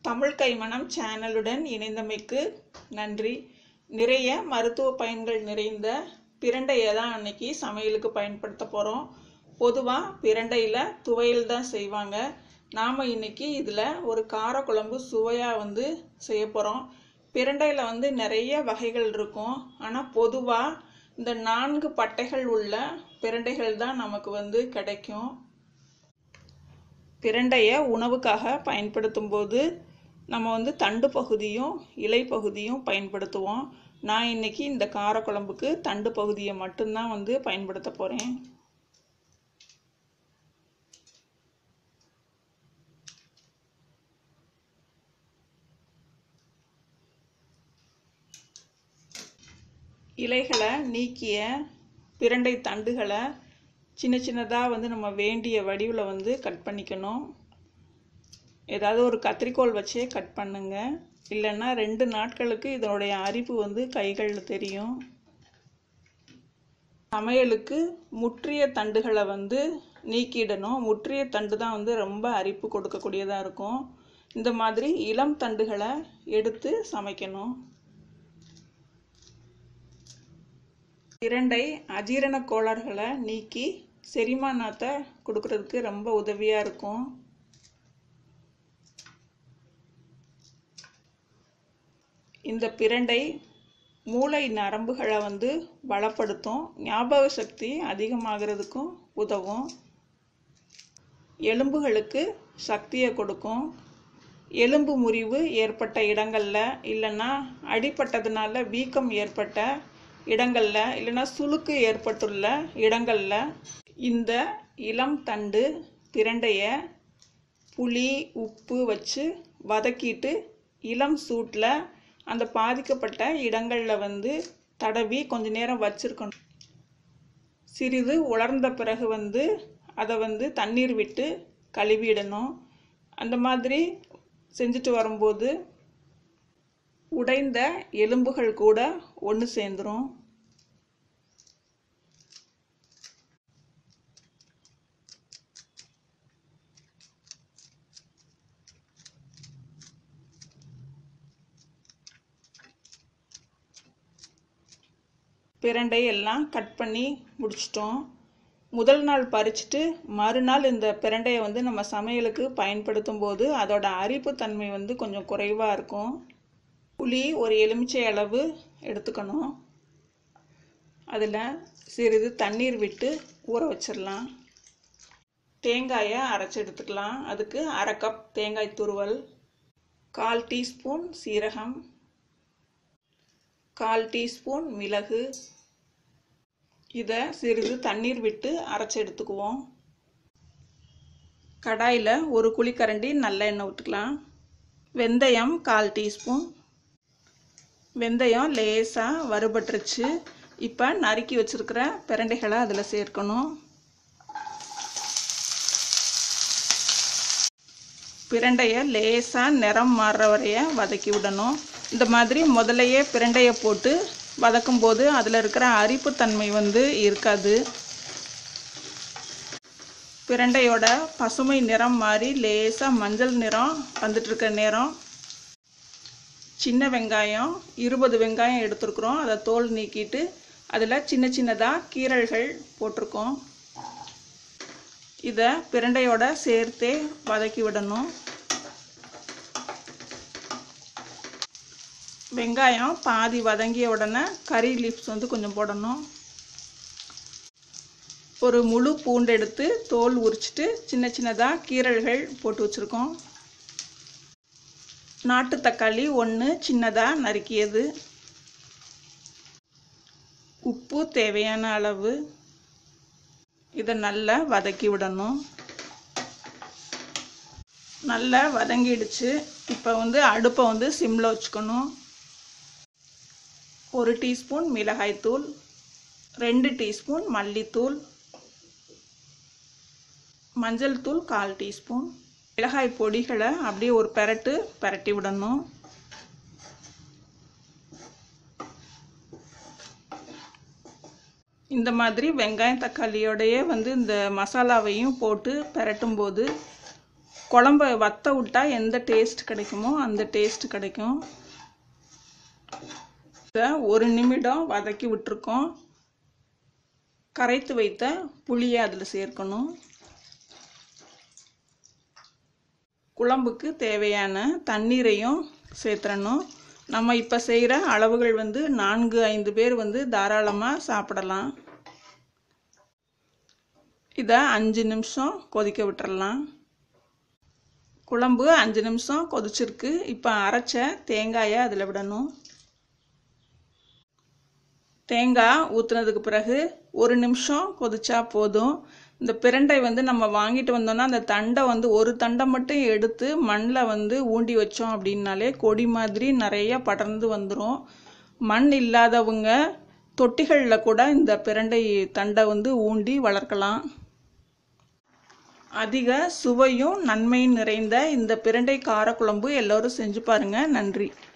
தமிழ் கைமணம் சேனலுடன் இணைந்தமைக்கு நன்றி நிறைய மருத்துவ பயன்கள் நிறைந்த பிரண்டையை தான் அன்னைக்கு சமையலுக்கு பயன்படுத்த போகிறோம் பொதுவாக பிரண்டையில் துவையல் தான் செய்வாங்க நாம் இன்னைக்கு இதில் ஒரு காரக்குழம்பு சுவையாக வந்து செய்ய போகிறோம் பிரண்டையில் வந்து நிறைய வகைகள் இருக்கும் ஆனால் பொதுவாக இந்த நான்கு பட்டைகள் உள்ள பிரண்டைகள் தான் நமக்கு வந்து கிடைக்கும் பிரண்டையை உணவுக்காக பயன்படுத்தும் போது நம்ம வந்து தண்டு பகுதியும் இலை பகுதியும் பயன்படுத்துவோம் நான் இன்னைக்கு இந்த காரக்குழம்புக்கு தண்டு பகுதியை மட்டும்தான் வந்து பயன்படுத்த போகிறேன் இலைகளை நீக்கிய பிரண்டை தண்டுகளை சின்ன சின்னதாக வந்து நம்ம வேண்டிய வடிவில் வந்து கட் பண்ணிக்கணும் ஏதாவது ஒரு கத்திரிக்கோல் வச்சே கட் பண்ணுங்க இல்லைன்னா ரெண்டு நாட்களுக்கு இதனுடைய அரிப்பு வந்து கைகளில் தெரியும் சமையலுக்கு முற்றிய தண்டுகளை வந்து நீக்கிடணும் முற்றிய தண்டு தான் வந்து ரொம்ப அரிப்பு கொடுக்கக்கூடியதாக இருக்கும் இந்த மாதிரி இளம் தண்டுகளை எடுத்து சமைக்கணும் இரண்டை அஜீரண கோளாறுகளை நீக்கி செரிமானத்தை கொடுக்கறதுக்கு ரொம்ப உதவியாக இருக்கும் இந்த பிரண்டை மூளை நரம்புகளை வந்து பலப்படுத்தும் ஞாபக சக்தி அதிகமாகிறதுக்கும் உதவும் எலும்புகளுக்கு சக்தியை கொடுக்கும் எலும்பு முறிவு ஏற்பட்ட இடங்களில் இல்லைன்னா அடிப்பட்டதுனால வீக்கம் ஏற்பட்ட இடங்களில் இல்லைன்னா சுளுக்கு ஏற்பட்டுள்ள இடங்களில் இந்த இளம் தண்டு பிரண்டைய புளி உப்பு வச்சு வதக்கிட்டு இளம் சூட்டில் அந்த பாதிக்கப்பட்ட இடங்களில் வந்து தடவி கொஞ்ச நேரம் வச்சுருக்கணும் சிறிது உலர்ந்த பிறகு வந்து அதை வந்து தண்ணீர் விட்டு கழுவிடணும் அந்த மாதிரி செஞ்சுட்டு வரும்போது உடைந்த எலும்புகள் கூட ஒன்று சேர்ந்துரும் பிரண்டை எல்லாம் கட் பண்ணி முடிச்சிட்டோம் முதல் நாள் பறிச்சுட்டு மறுநாள் இந்த பிரண்டையை வந்து நம்ம சமையலுக்கு பயன்படுத்தும் போது அதோட அரிப்பு தன்மை வந்து கொஞ்சம் குறைவாக இருக்கும் புளி ஒரு எலுமிச்சை அளவு எடுத்துக்கணும் அதில் சிறிது தண்ணீர் விட்டு ஊற வச்சிடலாம் தேங்காயை அரைச்சி எடுத்துக்கலாம் அதுக்கு அரை கப் தேங்காய் துருவல் கால் டீஸ்பூன் சீரகம் கால் டீஸ்பூன் மிளகு இதை சிறிது தண்ணீர் விட்டு அரைச்சி எடுத்துக்குவோம் கடாயில் ஒரு குழிக்கரண்டி நல்லெண்ணெய் விட்டுக்கலாம் வெந்தயம் கால் டீஸ்பூன் வெந்தயம் லேசாக வறுபட்டுருச்சு இப்போ நறுக்கி வச்சுருக்கிற பிரண்டைகளை அதில் சேர்க்கணும் பிரண்டையை லேசாக நிறம் மாறுற வரைய வதக்கி விடணும் இந்த மாதிரி முதலையே பிரண்டையை போட்டு வதக்கும் போது அதில் இருக்கிற அரிப்புத்தன்மை வந்து இருக்காது பிரண்டையோட பசுமை நிறம் மாறி லேசாக மஞ்சள் நிறம் வந்துட்டுருக்க நேரம் சின்ன வெங்காயம் இருபது வெங்காயம் எடுத்துருக்குறோம் அதை தோல் நீக்கிட்டு அதில் சின்ன சின்னதாக கீரல்கள் போட்டிருக்கோம் இதை பிரண்டையோட சேர்த்தே வதக்கி விடணும் வெங்காயம் பாதி வதங்கிய உடனே கறி லீவ்ஸ் வந்து கொஞ்சம் போடணும் ஒரு முழு பூண்டு எடுத்து தோல் உரிச்சிட்டு சின்ன சின்னதாக கீரல்கள் போட்டு வச்சுருக்கோம் நாட்டு தக்காளி ஒன்று சின்னதாக நறுக்கியது உப்பு தேவையான அளவு இதை நல்லா வதக்கி விடணும் நல்லா வதங்கிடுச்சு இப்போ வந்து அடுப்பை வந்து சிம்மில் வச்சுக்கணும் ஒரு டீஸ்பூன் மிளகாய்த்தூள் ரெண்டு டீஸ்பூன் மல்லித்தூள் மஞ்சள் தூள் கால் டீஸ்பூன் மிளகாய் பொடிகளை அப்படியே ஒரு பெரட்டு பெரட்டி விடணும் இந்த மாதிரி வெங்காயம் தக்காளியோடையே வந்து இந்த மசாலாவையும் போட்டு பெரட்டும் போது குழம்ப வத்த விட்டா எந்த டேஸ்ட் கிடைக்குமோ அந்த டேஸ்ட் கிடைக்கும் இதை ஒரு நிமிடம் வதக்கி விட்டுருக்கோம் கரைத்து வைத்த புளியை அதில் சேர்க்கணும் குழம்புக்கு தேவையான தண்ணீரையும் சேர்த்துறணும் நம்ம இப்போ செய்கிற அளவுகள் வந்து நான்கு ஐந்து பேர் வந்து தாராளமாக சாப்பிடலாம் இதை அஞ்சு நிமிஷம் கொதிக்க விட்டுறலாம் குழம்பு அஞ்சு நிமிஷம் கொதிச்சிருக்கு இப்போ அரைச்ச தேங்காயை அதில் விடணும் தேங்காய் ஊற்றுனதுக்கு பிறகு ஒரு நிமிஷம் கொதிச்சா போதும் இந்த பிரண்டை வந்து நம்ம வாங்கிட்டு வந்தோம்னா அந்த தண்டை வந்து ஒரு தண்டை மட்டும் எடுத்து மண்ணில் வந்து ஊண்டி வச்சோம் அப்படின்னாலே கொடி மாதிரி நிறைய படர்ந்து வந்துடும் மண் இல்லாதவங்க தொட்டிகளில் கூட இந்த பிரண்டை தண்டை வந்து ஊண்டி வளர்க்கலாம் அதிக சுவையும் நன்மையும் நிறைந்த இந்த பிரண்டை காரக்குழம்பு எல்லோரும் செஞ்சு பாருங்க நன்றி